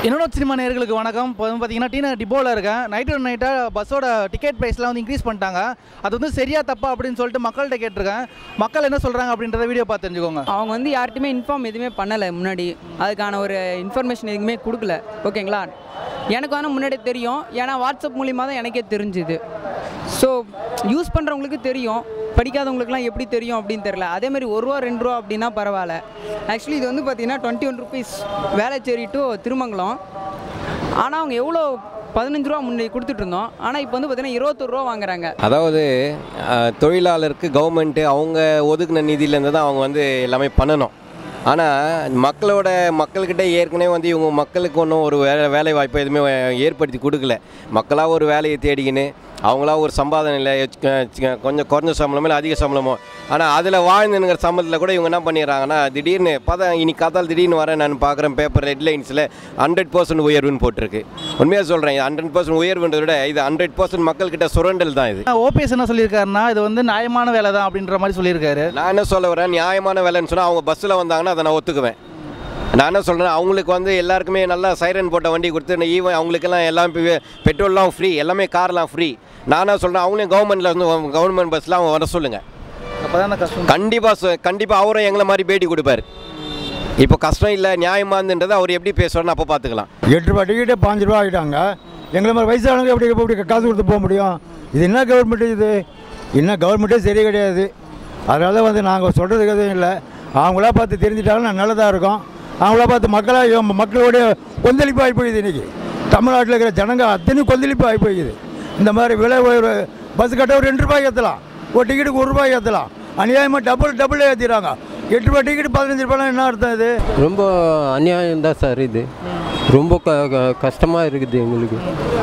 என்னோட சினிமா நேயர்களுக்கு வணக்கம் இப்போ வந்து பார்த்தீங்கன்னா டீனா டிப்போவில் இருக்கேன் நைட்டு நைட்டாக பஸ்ஸோட டிக்கெட் ப்ரைஸ்லாம் வந்து இன்க்ரீஸ் பண்ணிட்டாங்க அது வந்து சரியா தப்பா அப்படின்னு சொல்லிட்டு மக்கள்கிட்ட கேட்டிருக்கேன் மக்கள் என்ன சொல்கிறாங்க அப்படின்றத வீடியோ பார்த்து தெரிஞ்சுக்கோங்க அவங்க வந்து யார்கிட்டையுமே இன்ஃபார்ம் எதுவுமே பண்ணலை முன்னாடி அதுக்கான ஒரு இன்ஃபர்மேஷன் எதுவுமே கொடுக்கல ஓகேங்களா எனக்கு ஆனால் முன்னாடி தெரியும் ஏன்னா வாட்ஸ்அப் மூலிமா தான் எனக்கே தெரிஞ்சுது ஸோ யூஸ் பண்ணுறவங்களுக்கு தெரியும் படிக்காதவங்களுக்குலாம் எப்படி தெரியும் அப்படின்னு தெரில அதே மாதிரி ஒரு ரூபா ரெண்டு ரூபா அப்படின்னா பரவாயில்ல ஆக்சுவலி இது வந்து பார்த்தீங்கன்னா twenty one rupees Velachery to Thirumangalam ஆனால் அவங்க எவ்வளோ பதினஞ்சு ரூபா முன்னாடி கொடுத்துட்டு இருந்தோம் ஆனால் இப்போ வந்து பார்த்தீங்கன்னா இருபத்தொரு ரூபா வாங்குறாங்க அதாவது அஹ், தொழிலாளருக்கு கவர்மெண்ட்டு அவங்க ஒதுக்குன நிதியிலேருந்து தான் அவங்க வந்து எல்லாமே பண்ணணும் ஆனால் மக்களோட மக்கள்கிட்ட ஏற்கனவே வந்து இவங்க மக்களுக்கு ஒன்றும் ஒரு வேலை வேலை வாய்ப்பு எதுவுமே ஏற்படுத்தி கொடுக்கல மக்களாக ஒரு வேலையை தேடிக்கின்னு அவங்களா ஒரு சம்பாதனை இல்லை கொஞ்சம் குறைஞ்ச சம்பளமோ இல்லை அதிக சம்பளமோ ஆனால் அதில் வாழ்ந்துங்கிற சம்பளத்தில் கூட இவங்க என்ன பண்ணிடுறாங்கன்னா திடீர்னு பார்த்தா இன்னைக்கு காத்தால் திடீர்னு வரேன் நான் பார்க்குறேன் பேப்பர் ஹெட்லைன்ஸில் ஹண்ட்ரட் பர்சன்ட் உயர்வுன்னு போட்டிருக்கு உண்மையாக சொல்கிறேன் ஹண்ட்ரட் பர்சன்ட் உயர்வுன்றதை விட இது ஹண்ட்ரட் பர்சன்ட் மக்கள்கிட்ட சுரண்டல் தான் இது ஓபிஎஸ் என்ன சொல்லியிருக்காருன்னா இது வந்து நியாயமான வேலை தான் அப்படின்ற மாதிரி சொல்லியிருக்காரு நான் என்ன சொல்ல வரேன் நியாயமான வேலைன்னு சொன்னால் அவங்க பஸ்ஸில் வந்தாங்கன்னா அதை நான் ஒத்துக்குவேன் நான் என்ன சொல்கிறேன் அவங்களுக்கு வந்து எல்லாருக்குமே நல்லா சைரன் போட்ட வண்டி கொடுத்து ஈவன் அவங்களுக்கெல்லாம் எல்லாம் இப்போ பெட்ரோல்லாம் ஃப்ரீ எல்லாமே கார்லாம் ஃப்ரீ நான் என்ன சொல்கிறேன் அவங்களையும் கவர்மெண்ட்டில் வந்து கவர்மெண்ட் பஸ்ஸில் அவங்க வர சொல்லுங்கள் அப்போ தான் கஷ்டம் கண்டிப்பாக கண்டிப்பாக அவரும் எங்களை மாதிரி பேட்டி கொடுப்பாரு இப்போ கஷ்டம் இல்லை நியாயமானதுன்றதை அவர் எப்படி பேசுவார்னு அப்போ பார்த்துக்கலாம் எட்டு ரூபா டிக்கெட்டே பாஞ்சு ரூபா ஆகிட்டாங்க எங்களை மாதிரி வயசானவங்க எப்படி எப்படி காசு கொடுத்து போக முடியும் இது என்ன கவர்மெண்ட் இது என்ன கவர்மெண்ட்டே சரி கிடையாது அதனால வந்து நாங்கள் சொல்கிறதுக்கு எதுவும் இல்லை அவங்களா பார்த்து தெரிஞ்சிட்டாங்கன்னா நல்லதாக இருக்கும் அவங்களா பார்த்து மக்களாக மக்களுடைய கொந்தளிப்பு ஆகி போயிடுது இன்றைக்கி தமிழ்நாட்டில் இருக்கிற ஜனங்க அத்தனை கொந்தளிப்பு ஆகி போயிடுது இந்த மாதிரி விலை உயர்வு பஸ் கட்ட ஒரு ரெண்டு ரூபாய் ஏற்றலாம் ஒரு டிக்கெட்டுக்கு ஒரு ரூபாய் ஏற்றலாம் அநியாயமாக டபுள் டபுள் ஏற்றிடுறாங்க எட்டு ரூபாய் டிக்கெட் பதினஞ்சு ரூபாய்லாம் என்ன அர்த்தம் இது ரொம்ப அநியாயம் தான் சார் இது ரொம்ப க க- கஷ்டமாக இருக்குது எங்களுக்கு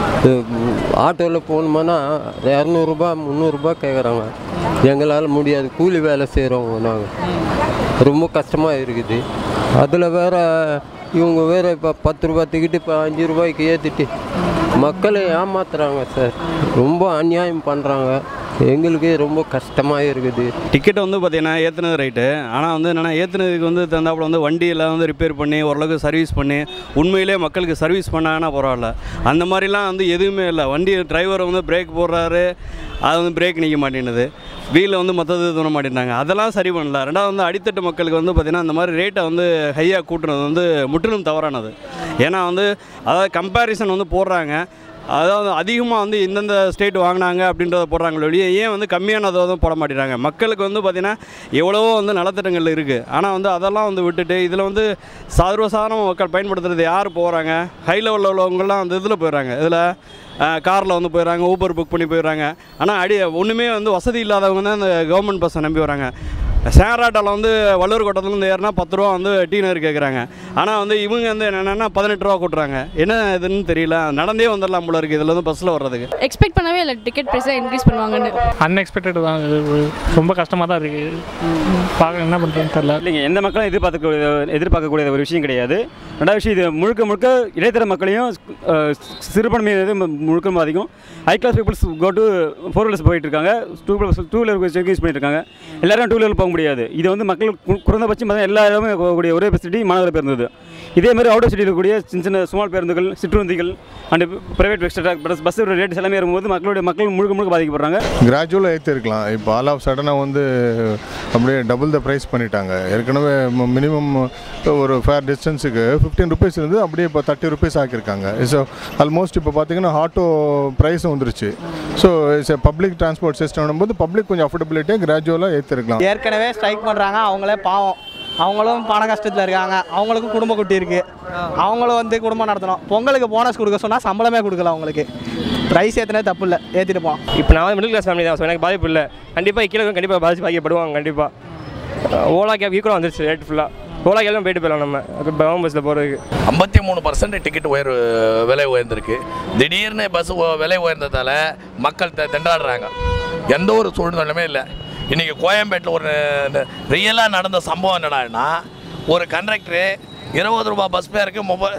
ஆட்டோவில் போகணுமானா இரநூறுபா முந்நூறுரூபா கேட்குறாங்க எங்களால் முடியாது கூலி வேலை செய்கிறவங்க நாங்கள் ரொம்ப கஷ்டமாக இருக்குது அதில் வேற இவங்க வேற இப்போ பத்து ரூபா டிக்கெட்டு இப்போ அஞ்சு ரூபாய்க்கு ஏற்றிட்டு மக்களை ஏமாத்துறாங்க சார் ரொம்ப அநியாயம் பண்ணுறாங்க எங்களுக்கு ரொம்ப கஷ்டமாக இருக்குது டிக்கெட் வந்து பார்த்தீங்கன்னா ஏற்றுனது ரைட்டு ஆனால் வந்து என்னென்னா ஏற்றுனதுக்கு வந்து தந்தாப்புல வந்து வண்டியெல்லாம் வந்து ரிப்பேர் பண்ணி ஓரளவுக்கு சர்வீஸ் பண்ணி உண்மையிலே மக்களுக்கு சர்வீஸ் பண்ணாங்கன்னா பரவாயில்ல அந்த மாதிரிலாம் வந்து எதுவுமே இல்லை வண்டி டிரைவர் வந்து பிரேக் போடுறாரு அது வந்து பிரேக் நிற்க மாட்டேங்குது வீலில் வந்து மற்றது தூண மாட்டேங்கிறாங்க அதெல்லாம் சரி பண்ணல ரெண்டாவது வந்து அடித்தட்டு மக்களுக்கு வந்து பார்த்திங்கன்னா இந்த மாதிரி ரேட்டை வந்து ஹையாக கூட்டுறது வந்து முற்றிலும் தவறானது ஏன்னா வந்து அதாவது கம்பேரிசன் வந்து போடுறாங்க அதாவது அதிகமாக வந்து இந்தந்த ஸ்டேட் வாங்கினாங்க அப்படின்றத போடுறாங்களே ஒழிய ஏன் வந்து கம்மியானதை வந்து போட மாட்டேறாங்க மக்களுக்கு வந்து பார்த்திங்கன்னா எவ்வளவோ வந்து நலத்திட்டங்கள் இருக்குது ஆனால் வந்து அதெல்லாம் வந்து விட்டுட்டு இதில் வந்து சர்வசாதாரண மக்கள் பயன்படுத்துறது யார் போகிறாங்க ஹை லெவலில் உள்ளவங்கலாம் வந்து இதில் போயிடுறாங்க இதில் காரில் வந்து போயிடுறாங்க ஊபர் புக் பண்ணி போயிடுறாங்க ஆனால் அடி ஒன்றுமே வந்து வசதி இல்லாதவங்க தான் இந்த கவர்மெண்ட் பஸ்ஸை நம்பி வராங்க ஷேர் ஆட்டோவில் வந்து வள்ளூர் கோட்டத்துலேருந்து ஏறினா பத்து ரூபா வந்து டீனர் கேட்குறாங்க ஆனால் வந்து இவங்க வந்து என்னென்னா பதினெட்டு ரூபா கூட்டுறாங்க என்ன இதுன்னு தெரியல நடந்தே வந்துடலாம் போல இருக்குது இதில் வந்து பஸ்ஸில் வர்றதுக்கு எக்ஸ்பெக்ட் பண்ணவே இல்லை டிக்கெட் ப்ரைஸை இன்க்ரீஸ் பண்ணுவாங்கன்னு அன்எக்ஸ்பெக்டட் தான் இது ஒரு- ரொம்ப கஷ்டமாக தான் இருக்குது பார்க்க என்ன பண்ணுறதுன்னு தெரில இல்லைங்க எந்த மக்களும் எதிர்பார்க்கக்கூடிய எதிர்பார்க்கக்கூடிய ஒரு விஷயம் கிடையாது ரெண்டாவது விஷயம் இது முழுக்க முழுக்க இடைத்தர மக்களையும் அஹ், சிறுபான்மை இது மு- முழுக்க பாதிக்கும் high class peoples go to four wheelers போயிட்டு இருக்காங்க two wheelers two wheeler use பண்ணிட்டு இருக்காங்க எல்லாரும் டூ வீலர் போக முடியாது இது வந்து மக்கள் கு- குறைந்தபட்சம் பார்த்தா எல்லா இடமே போகக்கூடிய ஒரே ஃபெசிலிட்டி மாநகர பேருந்தது இதே மாதிரி அவுட் சிட்டியில் இருக்கக்கூடிய சின்ன சின்ன ஸ்மால் பேருந்துகள் சிற்றுந்திகள் and private extra bus bus rates எல்லாமே இருக்கும்போது மக்களுடைய மக்கள் முழுக்க முழுக்க பாதிக்கப்படுறாங்க கிராஜுவலாக ஏற்றிருக்கலாம் இப்போ ஆல் ஆஃப் சடனாக வந்து அப்படியே டபுள் த ப்ரைஸ் பண்ணிட்டாங்க ஏற்கனவே மினிமம் ஒரு ஃபேர் டிஸ்டன்ஸுக்கு ஃபிஃப்டீன் ருபீஸ் இருந்து அப்படியே இப்போ தேர்ட்டி ருபீஸ் ஆக்கியிருக்காங்க ஸோ ஆல்மோஸ்ட் இப்போ பார்த்தீங்கன்னா ஆட்டோ ப்ரைஸும் வந்துருச்சு so it's public transport system போது பப்ளிக் கொஞ்சம் அஃபோர்டபிலிட்டியாக கிராஜுவலாக ஏற்றிருக்கலாம் ஏற்கனவே ஸ்ட்ரைக் பண்ணுறாங்க அவங்களே பாவம் அவங்களும் பண கஷ்டத்தில் இருக்காங்க அவங்களுக்கும் குடும்ப குட்டி இருக்குது அவங்களும் வந்து குடும்பம் நடத்தணும் பொங்கலுக்கு போனஸ் கொடுக்க சொன்னால் சம்பளமே கொடுக்கல அவங்களுக்கு ப்ரைஸ் ஏற்றினே தப்பு இல்லை ஏற்றிட்டு போகலாம் இப்போ நான் வந்து மிடில் கிளாஸ் ஃபேமிலி தான் ஸோ எனக்கு பாதிப்பு இல்லை கண்டிப்பாக கீழே கண்டிப்பாக பாதிச்சு பாதிக்கப்படுவாங்க கண்டிப்பாக ஓலா கேப் ஈக்குவலாக வந்துருச்சு ரேட் ஃபுல்லாக ஓலா கேப்லாம் போயிட்டு போயிடலாம் நம்ம பவன் பஸ்ஸில் போகிறதுக்கு ஐம்பத்தி மூணு பர்சன்ட் டிக்கெட் உயர்வு விலை உயர்ந்திருக்கு திடீர்னு பஸ் விலை உயர்ந்ததால் மக்கள் தெ- திண்டாடுறாங்க எந்த ஒரு சூழ்நிலையுமே இல்லை இன்றைக்கி கோயம்பேட்டில் ஒரு ரியலாக நடந்த சம்பவம் என்னடான்னா ஒரு கண்டக்டரு இருபது ரூபா பஸ் பேருக்கு முப்ப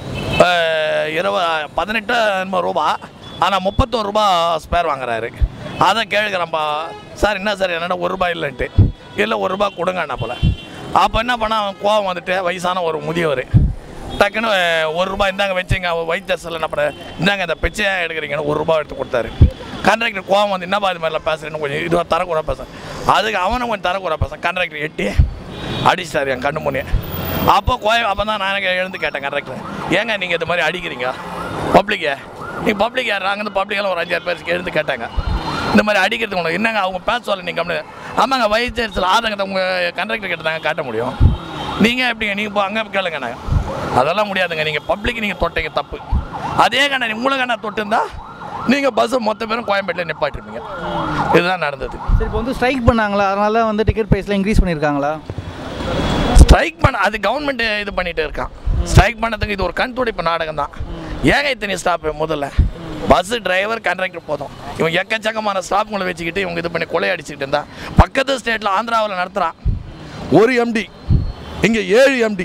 இருபது பதினெட்டு என்னமோ ரூபா ஆனால் முப்பத்தோரு ரூபா ஸ்பேர் வாங்குறாரு அதை கேட்குறப்பா சார் என்ன சார் என்னடா ஒரு ரூபாய் இல்லைன்ட்டு இல்லை ஒரு ரூபா கொடுங்கண்ணா போல் அப்போ என்ன பண்ண அவன் கோவம் வந்துட்டு வயசான ஒரு முதியவர் டக்குன்னு அஹ், ஒரு ரூபாய் இந்தாங்க வச்சுங்க வைத்தியர் சொல்ல என்ன பண்ண இந்தாங்க இந்த பிச்சையாக எடுக்கிறீங்கன்னு ஒரு ரூபாய் எடுத்து கொடுத்தாரு கண்ட்ராக்டர் கோவம் வந்து என்னப்பா இது மாதிரிலாம் பேசுகிறேன்னு கொஞ்சம் இதுவாக தரக்கூட பேசுகிறேன் அதுக்கு அவனும் கொஞ்சம் தரக்கூட பேசுகிறேன் கண்ட்ராக்டர் எட்டி அடிச்சிட்டாரு என் கண்ணு முன்னே அப்போ கோயம் அப்போ தான் நான் எனக்கு எழுந்து கேட்டேன் கண்ட்ராக்டர் ஏங்க நீங்கள் இது மாதிரி அடிக்கிறீங்க பப்ளிக்கே நீங்கள் பப்ளிக் யார் அங்கேருந்து பப்ளிக்கெல்லாம் ஒரு அஞ்சாறு பேருக்கு எழுந்து கேட்டாங்க இந்த மாதிரி அடிக்கிறது உங்களுக்கு என்னங்க அவங்க பேச சொல்ல நீங்கள் கம்மி ஆமாங்க வயிற்று ஆதங்கத்தை உங்கள் கண்ட்ராக்டர் கிட்ட தாங்க காட்ட முடியும் நீங்கள் எப்படிங்க நீங்கள் இப்போ அங்கே கேளுங்க நாங்கள் அதெல்லாம் முடியாதுங்க நீங்கள் பப்ளிக் நீங்கள் தொட்டீங்க தப்பு அதே கண்ணா உங்களுக்கு கண்ணா தொட்டிருந்தா நீங்கள் பஸ்ஸை மொத்த பேரும் கோயம்பேட்டில் நிப்பாட்டிருப்பீங்க இதுதான் நடந்தது சரி இப்போ வந்து ஸ்ட்ரைக் பண்ணாங்களா அதனால வந்து டிக்கெட் ப்ரைஸ்லாம் இன்க்ரீஸ் பண்ணியிருக்காங்களா ஸ்ட்ரைக் பண்ண அது கவர்மெண்ட் இது பண்ணிட்டு இருக்கான் ஸ்ட்ரைக் பண்ணதுக்கு இது ஒரு கண் துடைப்பு நாடகம் தான் ஏங்க இத்தனை ஸ்டாப் முதல்ல பஸ் டிரைவர் கண்ட்ராக்டர் போதும் இவன் எக்கச்சக்கமான ஸ்டாஃப்களை வச்சுக்கிட்டு இவங்க இது பண்ணி கொள்ளையடிச்சுக்கிட்டு இருந்தா பக்கத்து ஸ்டேட்டில் ஆந்திராவில் நடத்துகிறான் ஒரு எம்டி இங்கே ஏழு எம்டி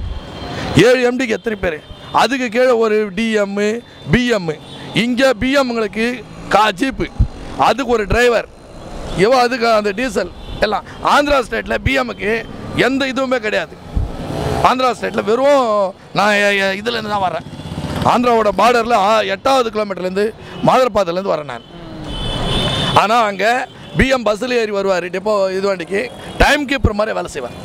ஏழு எம்டிக்கு எத்தனை பேர் அதுக்கு கீழே ஒரு டிஎம்மு பிஎம்மு இங்கே பிஎம்ங்களுக்கு கா ஜீப்பு அதுக்கு ஒரு டிரைவர் இவன் அதுக்கு அந்த டீசல் எல்லாம் ஆந்திரா ஸ்டேட்டில் பிஎம்முக்கு எந்த இதுவுமே கிடையாது ஆந்திரா ஸ்டேட்டில் வெறும் நான் இதுலேருந்து தான் வரேன் ஆந்திராவோட பார்டரில் எட்டாவது கிலோமீட்டர்லேருந்து மாதரப்பாத்திலேருந்து வரேன் நான் ஆனால் அங்கே பிஎம் பஸ்ஸில் ஏறி வருவார் டெப்போ இது வண்டிக்கு டைம் கீப்பர் மாதிரி வேலை செய்வார்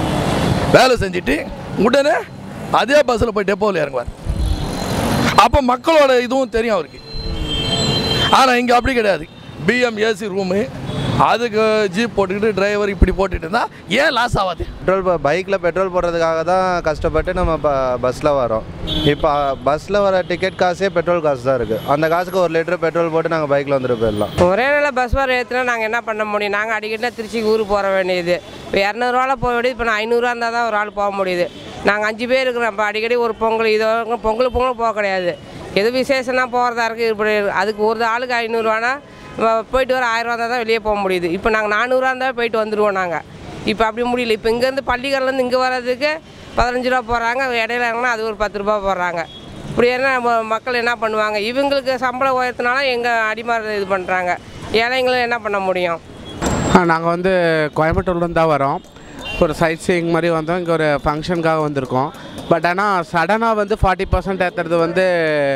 வேலை செஞ்சுட்டு உடனே அதே பஸ்ஸில் போய் டெப்போவில் இறங்குவார் அப்போ மக்களோட இதுவும் தெரியும் அவருக்கு ஆனால் இங்கே அப்படி கிடையாது பிஎம் ஏசி ரூமு அதுக்கு ஜீப் போட்டுக்கிட்டு டிரைவர் இப்படி போட்டுட்டு இருந்தால் ஏன் லாஸ் ஆகாது பெட்ரோல் பைக்கில் பெட்ரோல் போடுறதுக்காக தான் கஷ்டப்பட்டு நம்ம இப்போ பஸ்ஸில் வரோம் இப்போ பஸ்ஸில் வர டிக்கெட் காசே பெட்ரோல் காசு தான் இருக்குது அந்த காசுக்கு ஒரு லிட்டர் பெட்ரோல் போட்டு நாங்கள் பைக்கில் வந்துட்டு போயிடலாம் ஒரே நாளில் பஸ் வர ஏற்றினா நாங்கள் என்ன பண்ண முடியும் நாங்கள் அடிக்கடி திருச்சிக்கு ஊருக்கு போக வேண்டியது இப்போ இரநூறுவாவில் போக வேண்டியது இப்போ நான் ஐநூறுரூவா இருந்தால் தான் ஒரு ஆள் போக முடியுது நாங்கள் அஞ்சு பேர் இருக்கிறோம் இப்போ அடிக்கடி ஒரு பொங்கல் இதோ பொங்கல் பொங்கல் போக கிடையாது எது விசேஷம்னா போகிறதா இருக்குது இப்படி அதுக்கு ஒரு ஆளுக்கு ஐநூறுரூவானா போயிட்டு வர ஆயிரம் ரூபா தான் வெளியே போக முடியுது இப்போ நாங்கள் நானூறுரூவா இருந்தால் போயிட்டு வந்துடுவோம் நாங்கள் இப்போ அப்படி முடியல இப்போ இங்கேருந்து பள்ளிகள்லேருந்து இங்கே வர்றதுக்கு பதினஞ்சு ரூபா போடுறாங்க இடையில இறங்கினா அது ஒரு பத்து ரூபா போடுறாங்க இப்படி என்ன நம்ம மக்கள் என்ன பண்ணுவாங்க இவங்களுக்கு சம்பளம் உயர்த்தினாலும் எங்கள் அடிமார் இது பண்ணுறாங்க ஏழைங்களும் என்ன பண்ண முடியும் நாங்கள் வந்து கோயம்புத்தூர்லேருந்து தான் வரோம் ஒரு சைட் சீயிங் மாதிரி வந்தோம் இங்கே ஒரு ஃபங்க்ஷனுக்காக வந்திருக்கோம் பட் ஆனால் சடனாக வந்து ஃபார்ட்டி பர்சன்ட் ஏற்றுறது வந்து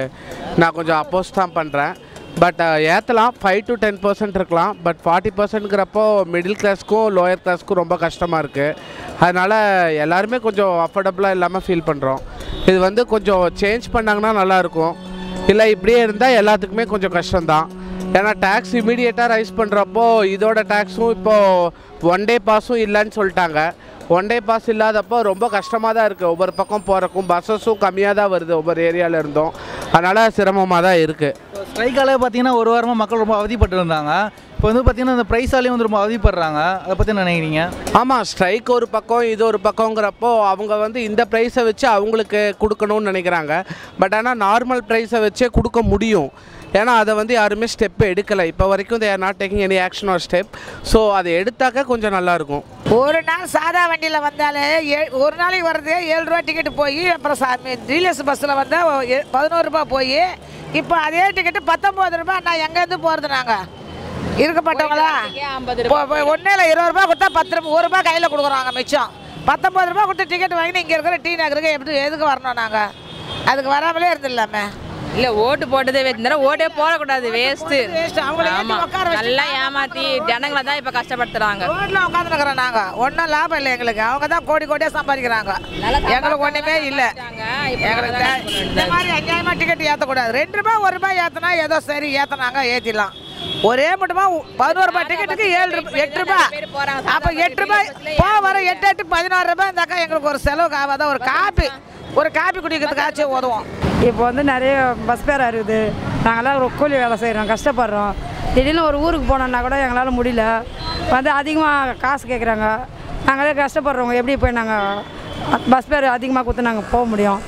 நான் கொஞ்சம் அப்போஸ் தான் பண்ணுறேன் பட் ஏற்றலாம் ஃபைவ் டு டென் பர்சன்ட் இருக்கலாம் பட் ஃபார்ட்டி பர்சன்ட்ங்கிறப்போ மிடில் கிளாஸ்க்கும் லோயர் கிளாஸ்க்கும் ரொம்ப கஷ்டமாக இருக்குது அதனால் எல்லாருமே கொஞ்சம் அஃபோர்டபுளாக இல்லாமல் ஃபீல் பண்ணுறோம் இது வந்து கொஞ்சம் சேஞ்ச் பண்ணாங்கன்னா நல்லாயிருக்கும் இல்லை இப்படியே இருந்தால் எல்லாத்துக்குமே கொஞ்சம் கஷ்டம்தான் ஏன்னா டேக்ஸ் இமீடியட்டாக ரைஸ் பண்ணுறப்போ இதோட டேக்ஸும் இப்போது ஒன் டே பாஸும் இல்லைன்னு சொல்லிட்டாங்க ஒன் டே பாஸ் இல்லாதப்போ ரொம்ப கஷ்டமாக தான் இருக்குது ஒவ்வொரு பக்கம் போகிறக்கும் பஸ்ஸஸும் கம்மியாக தான் வருது ஒவ்வொரு ஏரியாவில் இருந்தும் அதனால் சிரமமாக தான் இருக்குது ஸ்ட்ரைக்காலே பார்த்தீங்கன்னா ஒரு வாரமாக மக்கள் ரொம்ப அவதிப்பட்டு இருந்தாங்க இப்போ வந்து பார்த்தீங்கன்னா இந்த ப்ரைஸாலேயும் வந்து ரொம்ப அவதிப்படுறாங்க அதை பற்றி என்ன நினைக்கிறீங்க ஆமாம் ஸ்ட்ரைக் ஒரு பக்கம் இது ஒரு பக்கங்கிறப்போ அவங்க வந்து இந்த ப்ரைஸை வச்சு அவங்களுக்கு கொடுக்கணும்னு நினைக்கிறாங்க பட் ஆனால் நார்மல் ப்ரைஸை வச்சே கொடுக்க முடியும் ஏன்னா அதை வந்து யாருமே ஸ்டெப் எடுக்கலை இப்போ வரைக்கும் they're not taking any action or step so அதை எடுத்தாக்க கொஞ்சம் நல்லாயிருக்கும் ஒரு நாள் சாதா வண்டியில் வந்தாலே ஏ ஒரு நாளைக்கு வர்றது ஏழு ரூபா டிக்கெட்டு போய் அப்புறம் சாமி டீலர்ஸ் பஸ்ஸில் வந்தால் பதினோரு ரூபாய் போய் இப்போ அதே டிக்கெட்டு பத்தொம்போது ரூபாய் நான் எங்கேருந்து போகிறது நாங்கள் இருக்கப்பட்டவங்களா ஒன்றும் இல்லை இருபது ரூபா கொடுத்தா பத்து ரூபா ஒரு ரூபாய் கையில் கொடுக்குறாங்க மிச்சம் பத்தொம்பது ரூபா கொடுத்து டிக்கெட் வாங்கி இங்கே இருக்கிற டீ நகருக்கு எப்படி எதுக்கு வரணும் நாங்கள் அதுக்கு வராமலே இருந்துடலாமே இல்ல ஓட்டு போட்டதே வேஸ்ட் ஓட்டே போடக்கூடாது வேஸ்ட் அவங்கள ஏத்தி ஆமா உட்கார வச்சு நல்லா ஏமாத்தி ஜனங்களை தான் இப்ப கஷ்டப்படுத்துறாங்க ரோட்ல உட்காந்துருக்குறோம் நாங்கள் ஒன்றும் லாபம் இல்லை எங்களுக்கு அவங்க தான் கோடி கோடியாக சம்பாதிக்கிறாங்க எங்களுக்கு ஒன்றுமே இல்லை எங்களுக்கு தே- இந்த மாதிரி அநியாயமாக டிக்கெட் ஏற்றக்கூடாது ரெண்டு ரூபாய் ஒரு ரூபாய் ஏற்றினா ஏதோ சரி ஏற்றினாங்க ஏற்றிடலாம் ஒரே மட்டுமா பதினோரு ரூபாய் டிக்கெட்டுக்கு ஏழு ரூபாய் எட்டு ரூபாய் அப்போ எட்டு ரூபாய் போ வர எட்டு எட்டு பதினாறு ரூபாய் இருந்தாக்கா எங்களுக்கு ஒரு செலவுக்கு ஆகாத ஒரு காப்பி ஒரு காப்பி குடிக்கிறதுக்காச்சும் உதவும் இப்போ வந்து நிறைய பஸ் பேர் இருக்குது நாங்களாம் ஒரு கூலி வேலை செய்கிறோம் கஷ்டப்படுறோம் திடீர்னு ஒரு ஊருக்கு போனோம்னா கூட எங்களால் முடியல வந்து அதிகமாக காசு கேட்குறாங்க நாங்களே கஷ்டப்படுறவங்க எப்படி போய் நாங்கள் பஸ் பேர் அதிகமாக கொடுத்து நாங்கள் போக முடியும்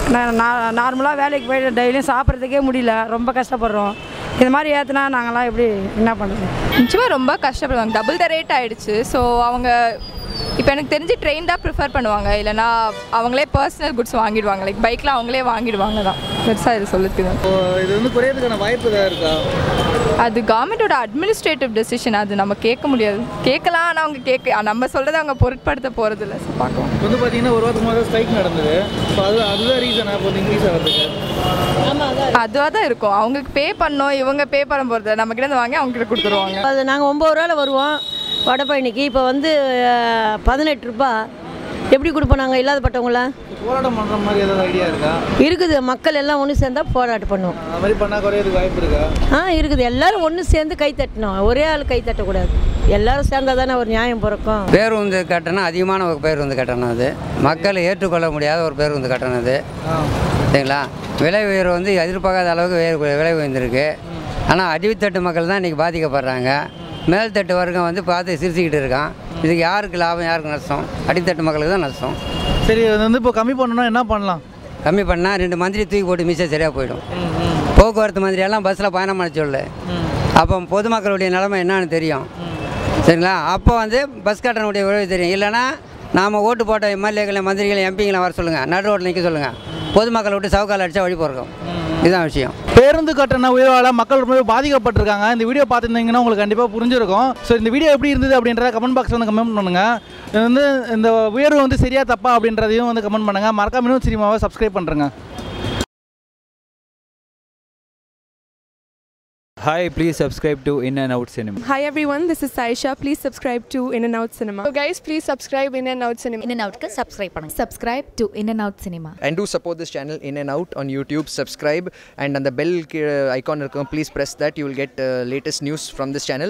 நார்மலாக வேலைக்கு போய் டெய்லியும் சாப்பிட்றதுக்கே முடியல ரொம்ப கஷ்டப்படுறோம் இது மாதிரி ஏற்றுனா நாங்களாம் எப்படி என்ன பண்ணுறது நிச்சயமாக ரொம்ப கஷ்டப்படுவாங்க டபுள் த ரேட் ஆயிடுச்சு ஸோ அவங்க இப்போ எனக்கு தெரிஞ்சு ட்ரெயின் தான் ப்ரிஃபர் பண்ணுவாங்க இல்லைனா அவங்களே பர்சனல் குட்ஸ் வாங்கிடுவாங்க லைக் பைக்கில் அவங்களே வாங்கிடுவாங்க தான் பெருசாக இது சொல்லுது இப்போ இது வந்து குறையறதுக்கான வாய்ப்பு ஏதாவது இருக்கா அது கவர்மெண்ட்டோட அட்மினிஸ்ட்ரேட்டிவ் டெசிஷன் அது நம்ம கேட்க முடியாது கேட்கலாம் ஆனால் அவங்க கேட்க நம்ம சொல்கிறத அவங்க பொருட்படுத்த போகிறதில்ல ஸோ பார்க்கலாம் இப்போ வந்து பார்த்தீங்கன்னா ஒரு வாரத்துக்கு முதல்ல ஸ்ட்ரைக் நடந்தது ஸோ அது அதுதான் ரீசன் இப்போ வந்து இன்க்ரீஸ் ஆகிறதுக்கு அதுவாக தான் இருக்கும் அவங்களுக்கு பே பண்ணோம் இவங்க பே பண்ண போகிறது நம்ம கிட்ட இருந்து வாங்கி அவங்க கிட்ட கொடுத்துருவாங்க அது நாங்கள் ஒம்பது ரூபாயில் வருவோம் வடபழனிக்கு இப்போ வந்து அஹ், பதினெட்டு ரூபா எப்படி கொடுப்போம் நாங்கள் இல்லாதப்பட்டவங்கள போராட்டம் பண்ணுற மாதிரி ஏதாவது ஐடியா இருக்கா இருக்குது மக்கள் எல்லாம் ஒன்று சேர்ந்தா போராட்டம் பண்ணுவோம் அது மாதிரி பண்ணால் குறையதுக்கு வாய்ப்பு இருக்கா ஆ இருக்குது எல்லாரும் ஒன்று சேர்ந்து கை தட்டணும் ஒரே ஆள் கை தட்டக்கூடாது எல்லாரும் சேர்ந்தா தானே ஒரு நியாயம் பிறக்கும் பேருந்து கட்டணம் அதிகமான ஒரு பேருந்து கட்டணம் அது மக்கள் ஏற்றுக்கொள்ள முடியாத ஒரு பேருந்து கட்டணம் அது சரிங்களா விலை உயர்வு வந்து எதிர்பார்க்காத அளவுக்கு வே- விலை உயர்ந்திருக்கு ஆனால் அடித்தட்டு மக்கள் தான் இன்றைக்கி பாதிக்கப்படுறாங்க மேல்தட்டு வர்க்கம் வந்து பார்த்து சிரிச்சுக்கிட்டு இருக்கான் இதுக்கு யாருக்கு லாபம் யாருக்கு நஷ்டம் அடித்தட்டு மக்களுக்கு தான் நஷ்டம் சரி அது வந்து இப்போ கம்மி பண்ணணும்னா என்ன பண்ணலாம் கம்மி பண்ணால் ரெண்டு மந்திரி தூக்கி போட்டு மிச்சம் சரியாக போயிடும் போக்குவரத்து மந்திரியெல்லாம் பஸ்ஸில் பயணம் பண்ண சொல்லு அப்போ பொதுமக்களுடைய நிலைமை என்னன்னு தெரியும் சரிங்களா அப்போ வந்து பஸ் கட்டணனுடைய விளைவு தெரியும் இல்லைன்னா நாம் ஓட்டு போட்ட எம்எல்ஏக்களை மந்திரிகளை எம்பிங்களை வர சொல்லுங்கள் நடு ரோட்டில் நிற்க சொல்லுங்கள் பொதுமக்களை விட்டு சவுக்கால் அடித்தா வழி போகிறோம் இதுதான் விஷயம் பேருந்து கட்டண உயர்வால் மக்கள் ரொம்பவே பாதிக்கப்பட்டிருக்காங்க இந்த வீடியோ பார்த்துருந்தீங்கன்னா உங்களுக்கு கண்டிப்பாக புரிஞ்சிருக்கும் ஸோ இந்த வீடியோ எப்படி இருந்தது அப்படின்றத கமெண்ட் பாக்ஸ் வந்து கமெண்ட் பண்ணுங்கள் இது வந்து இந்த உயர்வு வந்து சரியா தப்பா அப்படின்றதையும் வந்து கமெண்ட் பண்ணுங்கள் மறக்காம இன்னும் சினிமாவை சப்ஸ்கிரைப் பண்ணுறேங்க Hi, please subscribe to In and Out Cinema. Hi everyone, this is Saisha. Please subscribe to In and Out Cinema. So guys, please subscribe In and Out Cinema. In and Outக்கு subscribe பண்ணுங்க subscribe to In and Out Cinema and do support this channel in and out on youtube subscribe and on the bell ki- icon இருக்கும், please press that you will get uh, latest news from this channel